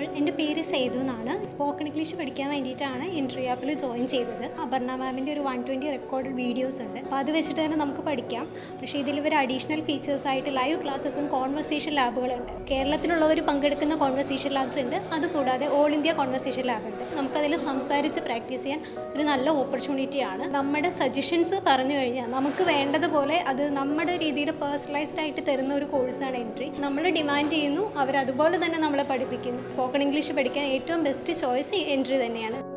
all എൻ്റെ പേര് സേതു എന്നാണ് സ്പോക്കൺ ഇംഗ്ലീഷ് പഠിക്കാൻ വേണ്ടിയിട്ടാണ് എൻട്രി ആപ്പിൽ ജോയിൻ ചെയ്തത് അപർണ മാമിൻ്റെ ഒരു വൺ ട്വൻറ്റി റെക്കോർഡ് വീഡിയോസ് ഉണ്ട് അപ്പോൾ അത് വെച്ചിട്ട് തന്നെ നമുക്ക് പഠിക്കാം പക്ഷേ ഇതിൽ ഇവർ അഡീഷണൽ ഫീച്ചേഴ്സ് ആയിട്ട് ലൈവ് ക്ലാസ്സസും കോൺവെർസേഷൻ ലാബുകളുണ്ട് കേരളത്തിലുള്ളവർ പങ്കെടുക്കുന്ന കോൺവെർസേഷൻ ലാബ്സ് ഉണ്ട് അതുകൂടാതെ ഓൾ ഇന്ത്യ കോൺവെർസേഷൻ ലാബ് ഉണ്ട് നമുക്കതിൽ സംസാരിച്ച് പ്രാക്ടീസ് ചെയ്യാൻ ഒരു നല്ല ഓപ്പർച്യൂണിറ്റിയാണ് നമ്മുടെ സജഷൻസ് പറഞ്ഞു കഴിഞ്ഞാൽ നമുക്ക് വേണ്ടതുപോലെ അത് നമ്മുടെ രീതിയിൽ പേഴ്സണലൈസ്ഡ് ആയിട്ട് തരുന്ന ഒരു കോഴ്സാണ് എൻട്രി നമ്മൾ ഡിമാൻഡ് ചെയ്യുന്നു അവർ അതുപോലെ തന്നെ നമ്മളെ പഠിപ്പിക്കുന്നു സ്പോക്കൺ ഇംഗ്ലീഷ് പഠിക്കാൻ ഏറ്റവും ബെസ്റ്റ് ചോയ്സ് എൻട്രി തന്നെയാണ്